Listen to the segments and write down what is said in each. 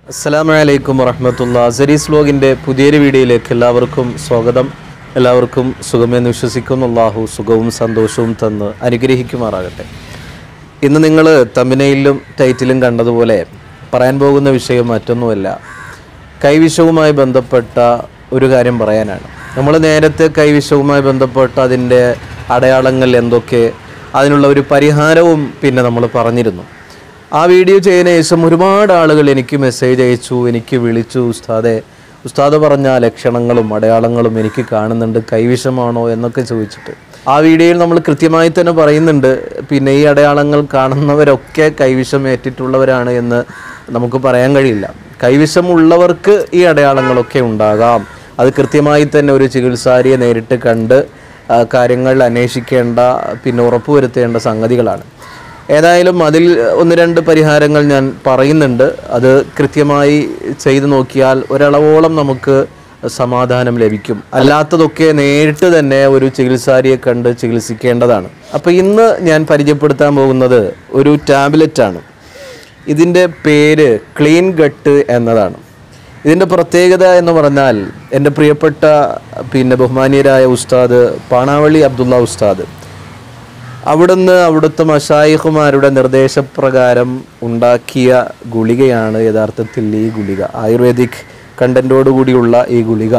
അസ്സലാമു അലൈക്കും വറഹമത്തുള്ള സരീസ് വ്ലോഗിൻ്റെ പുതിയൊരു വീഡിയോയിലേക്ക് എല്ലാവർക്കും സ്വാഗതം എല്ലാവർക്കും സുഖമെന്ന് വിശ്വസിക്കുന്നു അള്ളാഹു സുഖവും സന്തോഷവും തന്ന് അനുഗ്രഹിക്കുമാറാകട്ടെ ഇന്ന് നിങ്ങൾ തമിനയിലും ടൈറ്റിലും കണ്ടതുപോലെ പറയാൻ പോകുന്ന വിഷയം മറ്റൊന്നുമല്ല കൈവിഷവുമായി ബന്ധപ്പെട്ട ഒരു കാര്യം പറയാനാണ് നമ്മൾ നേരത്തെ കൈവിഷവുമായി ബന്ധപ്പെട്ട അതിൻ്റെ അടയാളങ്ങൾ എന്തൊക്കെ അതിനുള്ള ഒരു പരിഹാരവും പിന്നെ നമ്മൾ പറഞ്ഞിരുന്നു ആ വീഡിയോ ചെയ്തതിന് ശേഷം ഒരുപാട് ആളുകൾ എനിക്ക് മെസ്സേജ് അയച്ചു എനിക്ക് വിളിച്ചു ഉസ്താദെ ഉസ്താദ് പറഞ്ഞ ലക്ഷണങ്ങളും അടയാളങ്ങളും എനിക്ക് കാണുന്നുണ്ട് കൈവിഷമാണോ എന്നൊക്കെ ചോദിച്ചിട്ട് ആ വീഡിയോയിൽ നമ്മൾ കൃത്യമായി തന്നെ പറയുന്നുണ്ട് പിന്നെ ഈ അടയാളങ്ങൾ കാണുന്നവരൊക്കെ കൈവിഷം ഏറ്റിട്ടുള്ളവരാണ് എന്ന് നമുക്ക് പറയാൻ കഴിയില്ല കൈവിഷമുള്ളവർക്ക് ഈ അടയാളങ്ങളൊക്കെ ഉണ്ടാകാം അത് കൃത്യമായി തന്നെ ഒരു ചികിത്സാരിയെ നേരിട്ട് കണ്ട് ആ, കാര്യങ്ങൾ അന്വേഷിക്കേണ്ട പിന്നെ ഉറപ്പുവരുത്തേണ്ട സംഗതികളാണ് ഏതായാലും അതിൽ ഒന്ന് രണ്ട് പരിഹാരങ്ങൾ ഞാൻ പറയുന്നുണ്ട് അത് കൃത്യമായി ചെയ്തു നോക്കിയാൽ ഒരളവോളം നമുക്ക് സമാധാനം ലഭിക്കും അല്ലാത്തതൊക്കെ നേരിട്ട് തന്നെ ഒരു ചികിത്സാരിയെ കണ്ട് ചികിത്സിക്കേണ്ടതാണ് അപ്പോൾ ഇന്ന് ഞാൻ പരിചയപ്പെടുത്താൻ പോകുന്നത് ഒരു ടാബ്ലറ്റ് ആണ് ഇതിൻ്റെ പേര് ക്ലീൻ ഗട്ട് എന്നതാണ് ഇതിൻ്റെ പ്രത്യേകത എന്ന് പറഞ്ഞാൽ എൻ്റെ പ്രിയപ്പെട്ട പിന്നെ ബഹുമാനീയരായ ഉസ്താദ് പാണാവള്ളി അബ്ദുള്ള ഉസ്താദ് അവിടുന്ന് അവിടുത്തെ മഷായിഹുമാരുടെ നിർദ്ദേശപ്രകാരം ഉണ്ടാക്കിയ ഗുളികയാണ് യഥാർത്ഥത്തിൽ ഈ ഗുളിക ആയുർവേദിക് കണ്ടൻറ്റോടു കൂടിയുള്ള ഈ ഗുളിക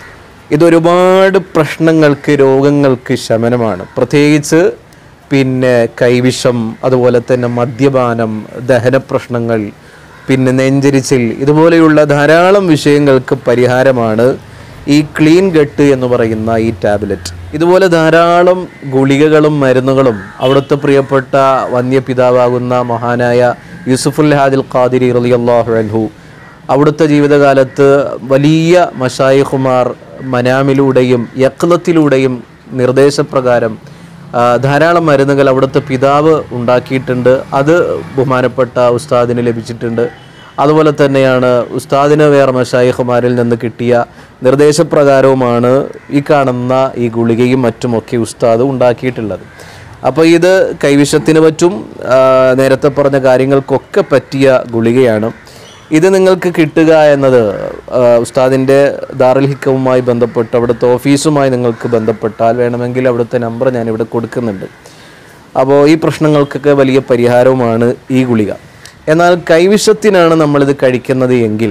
ഇതൊരുപാട് പ്രശ്നങ്ങൾക്ക് രോഗങ്ങൾക്ക് ശമനമാണ് പ്രത്യേകിച്ച് പിന്നെ കൈവിഷം അതുപോലെ തന്നെ മദ്യപാനം ദഹന പ്രശ്നങ്ങൾ പിന്നെ നെഞ്ചരിച്ചിൽ ഇതുപോലെയുള്ള ധാരാളം വിഷയങ്ങൾക്ക് പരിഹാരമാണ് ഈ ക്ലീൻ ഗട്ട് എന്ന് പറയുന്ന ഈ ടാബ്ലറ്റ് ഇതുപോലെ ധാരാളം ഗുളികകളും മരുന്നുകളും അവിടുത്തെ പ്രിയപ്പെട്ട വന്യപിതാവാകുന്ന മഹാനായ യൂസുഫുൽ ഹാദിൽ ഖാദിരി റളിയല്ലാഹു അൻഹു അവിടുത്തെ ജീവിതകാലത്ത് വലിയ മഷായിഖുമാർ മനാമിലൂടെയും യക്ലത്തിലൂടെയും നിർദ്ദേശപ്രകാരം ആ, ധാരാളം മരുന്നുകൾ അവിടുത്തെ പിതാവ് ഉണ്ടാക്കിയിട്ടുണ്ട് അത് ബഹുമാനപ്പെട്ട ഉസ്താദിന് ലഭിച്ചിട്ടുണ്ട് അതുപോലെ തന്നെയാണ് ഉസ്താദിന് വേറെ മഷായിഖുമാരിൽ നിന്ന് കിട്ടിയ നിർദ്ദേശപ്രകാരവുമാണ് ഈ കാണുന്ന ഈ ഗുളികയും മറ്റുമൊക്കെ ഉസ്താദ് ഉണ്ടാക്കിയിട്ടുള്ളത് അപ്പോൾ ഇത് കൈവിഷത്തിന് പറ്റും ആ, നേരത്തെ പറഞ്ഞ കാര്യങ്ങൾക്കൊക്കെ പറ്റിയ ഗുളികയാണ് ഇത് നിങ്ങൾക്ക് കിട്ടുക എന്നത് ആ, ഉസ്താദിൻ്റെ ദാറുൽ ഹിക്കവുമായി ബന്ധപ്പെട്ട് അവിടുത്തെ ഓഫീസുമായി നിങ്ങൾക്ക് ബന്ധപ്പെട്ടാൽ വേണമെങ്കിൽ അവിടുത്തെ നമ്പർ ഞാൻ ഇവിടെ കൊടുക്കുന്നുണ്ട് അപ്പോൾ ഈ പ്രശ്നങ്ങൾക്കൊക്കെ വലിയ പരിഹാരവുമാണ് ഈ ഗുളിക എന്നാൽ കൈവിഷത്തിനാണ് നമ്മളിത് കഴിക്കുന്നത് എങ്കിൽ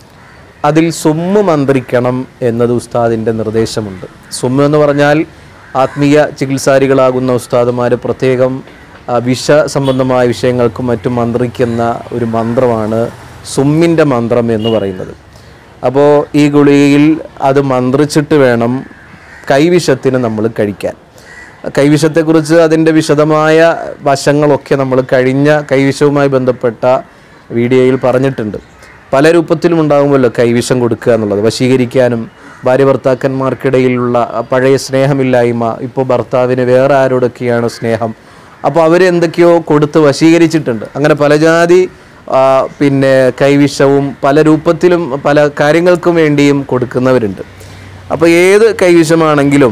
അതിൽ സുമ്മ് മന്ത്രിക്കണം എന്നത് ഉസ്താദിൻ്റെ നിർദ്ദേശമുണ്ട് സുമ്മ് എന്ന് പറഞ്ഞാൽ ആത്മീയ ചികിത്സാരികളാകുന്ന ഉസ്താദുമാർ പ്രത്യേകം ആ, വിഷ സംബന്ധമായ വിഷയങ്ങൾക്കും മറ്റും മന്ത്രിക്കുന്ന ഒരു മന്ത്രമാണ് സുമ്മിൻ്റെ മന്ത്രം എന്ന് പറയുന്നത് അപ്പോൾ ഈ ഗുളികയിൽ അത് മന്ത്രിച്ചിട്ട് വേണം കൈവിഷത്തിന് നമ്മൾ കഴിക്കാൻ കൈവിഷത്തെക്കുറിച്ച് അതിൻ്റെ വിശദമായ വശങ്ങളൊക്കെ നമ്മൾ കഴിഞ്ഞ കൈവിഷവുമായി ബന്ധപ്പെട്ട വീഡിയോയിൽ പറഞ്ഞിട്ടുണ്ട് പല രൂപത്തിലും ഉണ്ടാകുമല്ലോ കൈവിഷം കൊടുക്കുക എന്നുള്ളത് വശീകരിക്കാനും ഭാര്യ ഭർത്താക്കന്മാർക്കിടയിലുള്ള ആ പഴയ സ്നേഹമില്ലായ്മ ഇപ്പോൾ ഭർത്താവിന് വേറെ ആരോടൊക്കെയാണ് സ്നേഹം അപ്പോൾ അവരെന്തൊക്കെയോ കൊടുത്ത് വശീകരിച്ചിട്ടുണ്ട് അങ്ങനെ പല ജാതി ആ, പിന്നെ കൈവിഷവും പല രൂപത്തിലും പല കാര്യങ്ങൾക്കും വേണ്ടിയും കൊടുക്കുന്നവരുണ്ട് അപ്പോൾ ഏത് കൈവിഷമാണെങ്കിലും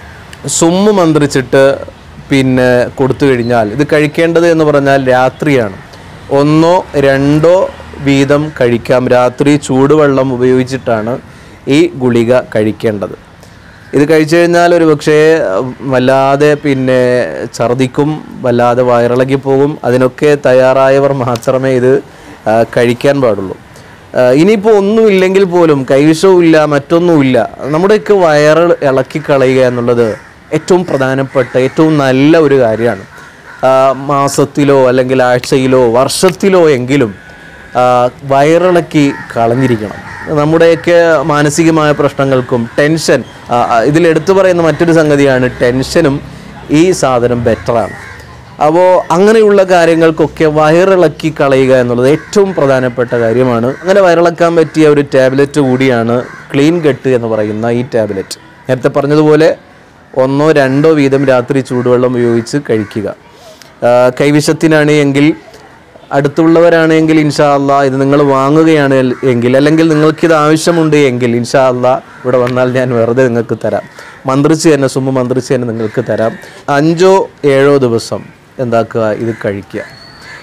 സുമ്മ് മന്ത്രിച്ചിട്ട് പിന്നെ കൊടുത്തു കഴിഞ്ഞാൽ ഇത് കഴിക്കേണ്ടത് എന്ന് പറഞ്ഞാൽ രാത്രിയാണ് ഒന്നോ രണ്ടോ വീതം കഴിക്കാം രാത്രി ചൂടുവെള്ളം ഉപയോഗിച്ചിട്ടാണ് ഈ ഗുളിക കഴിക്കേണ്ടത് ഇത് കഴിച്ചു കഴിഞ്ഞാൽ ഒരു പക്ഷേ വല്ലാതെ പിന്നെ ഛർദിക്കും വല്ലാതെ വയറിളകി പോകും അതിനൊക്കെ തയ്യാറായവർ മാത്രമേ ഇത് ആ, കഴിക്കാൻ പാടുള്ളൂ ആ, ഇനിയിപ്പോൾ ഒന്നുമില്ലെങ്കിൽ പോലും കൈവിഷവും ഇല്ല മറ്റൊന്നുമില്ല നമ്മുടെയൊക്കെ വയറ് ഇളക്കി കളയുക എന്നുള്ളത് ഏറ്റവും പ്രധാനപ്പെട്ട ഏറ്റവും നല്ല ഒരു കാര്യമാണ് ആ, മാസത്തിലോ അല്ലെങ്കിൽ ആഴ്ചയിലോ വർഷത്തിലോ എങ്കിലും ആ, വയറിളക്കി കളഞ്ഞിരിക്കണം നമ്മുടെയൊക്കെ മാനസികമായ പ്രശ്നങ്ങൾക്കും ടെൻഷൻ ആ, ആ, ഇതിൽ എടുത്തു പറയുന്ന മറ്റൊരു സംഗതിയാണ് ടെൻഷനും ഈ സാധനം ബെറ്ററാണ് അപ്പോൾ അങ്ങനെയുള്ള കാര്യങ്ങൾക്കൊക്കെ വയറിളക്കി കളയുക എന്നുള്ളത് ഏറ്റവും പ്രധാനപ്പെട്ട കാര്യമാണ് അങ്ങനെ വയറിളക്കാൻ പറ്റിയ ഒരു ടാബ്ലറ്റ് കൂടിയാണ് ക്ലീൻ ഗട്ട് എന്ന് പറയുന്ന ഈ ടാബ്ലറ്റ് നേരത്തെ പറഞ്ഞതുപോലെ ഒന്നോ രണ്ടോ വീതം രാത്രി ചൂടുവെള്ളം ഉപയോഗിച്ച് കഴിക്കുക ആ, കൈവിഷത്തിനാണ് എങ്കിൽ അടുത്തുള്ളവരാണെങ്കിൽ ഇൻഷാ അള്ളാ ഇത് നിങ്ങൾ വാങ്ങുകയാണ് എങ്കിൽ അല്ലെങ്കിൽ നിങ്ങൾക്കിത് ആവശ്യമുണ്ട് എങ്കിൽ ഇൻഷാ അള്ളാ ഇവിടെ വന്നാൽ ഞാൻ വെറുതെ നിങ്ങൾക്ക് തരാം മന്ത്രിച്ച് തന്നെ സുമ്മ മന്ത്രിച്ച് തന്നെ നിങ്ങൾക്ക് തരാം അഞ്ചോ ഏഴോ ദിവസം എന്താക്കുക ഇത് കഴിക്കുക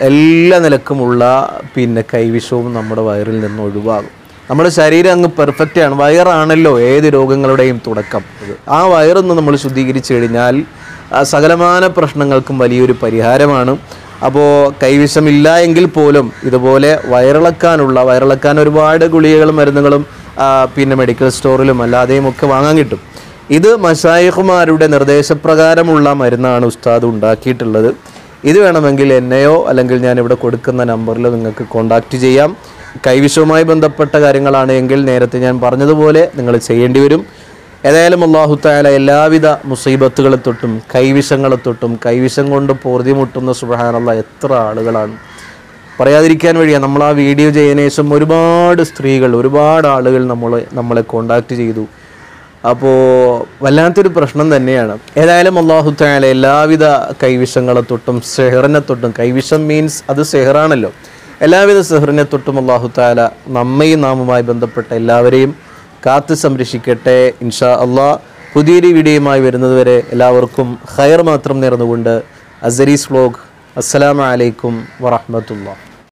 എല്ലാ നിലക്കുമുള്ള പിന്നെ കൈവിഷവും നമ്മുടെ വയറിൽ നിന്ന് ഒഴിവാകും നമ്മുടെ ശരീരം അങ്ങ് പെർഫെക്റ്റ് ആണ് വയറാണല്ലോ ഏത് രോഗങ്ങളുടെയും തുടക്കം ആ വയറൊന്ന് നമ്മൾ ശുദ്ധീകരിച്ചു കഴിഞ്ഞാൽ ആ സകലമാന പ്രശ്നങ്ങൾക്കും വലിയൊരു പരിഹാരമാണ് അപ്പോൾ കൈവിഷമില്ല എങ്കിൽ പോലും ഇതുപോലെ വയറിളക്കാനുള്ള വയറിളക്കാൻ ഒരുപാട് ഗുളികകളും മരുന്നുകളും ആ, പിന്നെ മെഡിക്കൽ സ്റ്റോറിലും അല്ലാതെയും ഒക്കെ വാങ്ങാൻ കിട്ടും ഇത് മഷായിഖുമാരുടെ നിർദ്ദേശപ്രകാരമുള്ള മരുന്നാണ് ഉസ്താദ് ഉണ്ടാക്കിയിട്ടുള്ളത് ഇത് വേണമെങ്കിൽ എന്നെയോ അല്ലെങ്കിൽ ഞാൻ ഇവിടെ കൊടുക്കുന്ന നമ്പറിൽ നിങ്ങൾക്ക് കോൺടാക്റ്റ് ചെയ്യാം കൈവിഷവുമായി ബന്ധപ്പെട്ട കാര്യങ്ങളാണ് എങ്കിൽ നേരത്തെ ഞാൻ പറഞ്ഞതുപോലെ നിങ്ങൾ ചെയ്യേണ്ടി വരും ഏതായാലും അള്ളാഹു താല എല്ലാവിധ മുസീബത്തുകളെ തൊട്ടും കൈവിഷങ്ങളെ തൊട്ടും കൈവിഷം കൊണ്ട് പോർതിമുട്ടുന്ന സുബഹാനുള്ള എത്ര ആളുകളാണ് പറയാതിരിക്കാൻ വഴിയാ നമ്മൾ ആ വീഡിയോ ചെയ്തതിനു ശേഷം ഒരുപാട് സ്ത്രീകൾ ഒരുപാട് ആളുകൾ നമ്മളെ നമ്മളെ കോണ്ടാക്ട് ചെയ്തു അപ്പോൾ വല്ലാത്തൊരു പ്രശ്നം തന്നെയാണ് ഏതായാലും അള്ളാഹു താല എല്ലാവിധ കൈവിഷങ്ങളെ തൊട്ടും സെഹറിനെ തൊട്ടും കൈവിഷം മീൻസ് അത് സെഹറാണല്ലോ എല്ലാവിധ സെഹറിനെ തൊട്ടും അള്ളാഹു താല നമ്മയും നാമുമായി ബന്ധപ്പെട്ട എല്ലാവരെയും കാത്ത് സംരക്ഷിക്കട്ടെ ഇൻഷാ അള്ളാഹ് പുതിയൊരു വീഡിയോയുമായി വരുന്നതുവരെ എല്ലാവർക്കും ഹയർ മാത്രം നേർന്നുകൊണ്ട് അസരീസ് വ്ലോഗ് അസ്സലാമു അലൈക്കും വറഹ്മത്തുള്ളാഹി